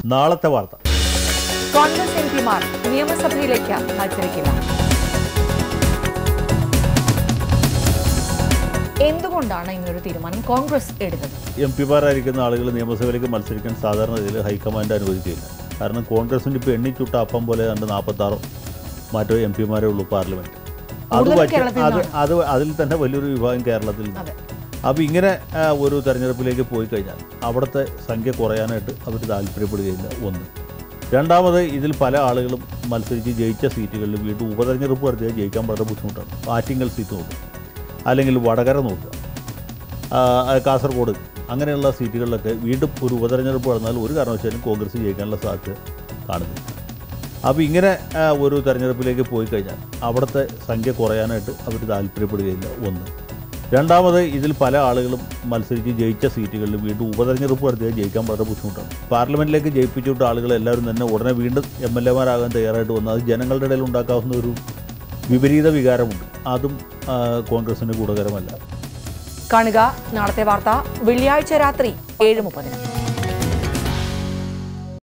നാളത്തെ വാർത്ത കോൺഗ്രസ് എം പിമാർ നിയമസഭയിലേക്ക് മത്സരിക്കില്ല എന്തുകൊണ്ടാണ് ഇങ്ങനൊരു തീരുമാനം കോൺഗ്രസ് എടുത്തത് എം പിമാരായിരിക്കുന്ന ആളുകൾ നിയമസഭയിലേക്ക് മത്സരിക്കാൻ സാധാരണ രീതിയിൽ ഹൈക്കമാൻഡ് അനുവദിക്കുകയില്ല കാരണം കോൺഗ്രസിൻ്റെ ഇപ്പോൾ എണ്ണിച്ചുട്ട അപ്പം പോലെ രണ്ട് നാൽപ്പത്താറോ മാറ്റോ എം പിമാരേ ഉള്ളൂ പാർലമെൻറ്റ് അത് കൂടുതലും വച്ച് കേരളത്തിൽ അത് അത് അതിൽ തന്നെ വലിയൊരു വിഭാഗം കേരളത്തിൽ നിന്ന് അതെ അപ്പോൾ ഇങ്ങനെ ആ, ഒരു തെരഞ്ഞെടുപ്പിലേക്ക് പോയി കഴിഞ്ഞാൽ അവിടുത്തെ സംഖ്യ കുറയാനായിട്ട് അവർ താല്പര്യപ്പെടുകയില്ല ഒന്ന് രണ്ടാമത് ഇതിൽ പല ആളുകളും മത്സരിച്ച് ജയിച്ച സീറ്റുകളിൽ വീണ്ടും ഉപതെരഞ്ഞെടുപ്പ് നടത്തിയാൽ ജയിക്കാൻ വളരെ ബുദ്ധിമുട്ടാണ് ആറ്റിങ്ങൽ സീറ്റ് നോക്കുക അല്ലെങ്കിൽ വടകര നോക്കുക ആ, കാസർഗോഡ് അങ്ങനെയുള്ള സീറ്റുകളിലൊക്കെ വീണ്ടും ഒരു ഉപതെരഞ്ഞെടുപ്പ് നടന്നാൽ ഒരു കാരണവശാലും കോൺഗ്രസ് ജയിക്കാനുള്ള സാധ്യത കാണുന്നില്ല അപ്പോൾ ഇങ്ങനെ ആ, ഒരു തെരഞ്ഞെടുപ്പിലേക്ക് പോയി കഴിഞ്ഞാൽ അവിടുത്തെ സംഖ്യ കുറയാനായിട്ട് അവർ താല്പര്യപ്പെടുകയില്ല ഒന്ന് രണ്ടാമത് ഇതിൽ പല ആളുകളും മത്സരിച്ച് ജയിച്ച സീറ്റുകളിൽ വീണ്ടും ഉപതെരഞ്ഞെടുപ്പ് നടത്തിയാൽ ജയിക്കാൻ വളരെ ബുദ്ധിമുട്ടാണ് പാർലമെൻറ്റിലേക്ക് ജയിപ്പിച്ചുവിട്ട ആളുകൾ എല്ലാവരും തന്നെ ഉടനെ വീണ്ടും എം എൽ എമാരാകാൻ തയ്യാറായിട്ട് വന്നാൽ അത് ജനങ്ങളുടെ ഇടയിൽ ഉണ്ടാക്കാവുന്ന ഒരു വിപരീത വികാരമുണ്ട് അതും ആ, കോൺഗ്രസിന് ഗുണകരമല്ല കാണുക നാളത്തെ വാർത്ത വെള്ളിയാഴ്ച രാത്രി ഏഴ് മുപ്പതിന്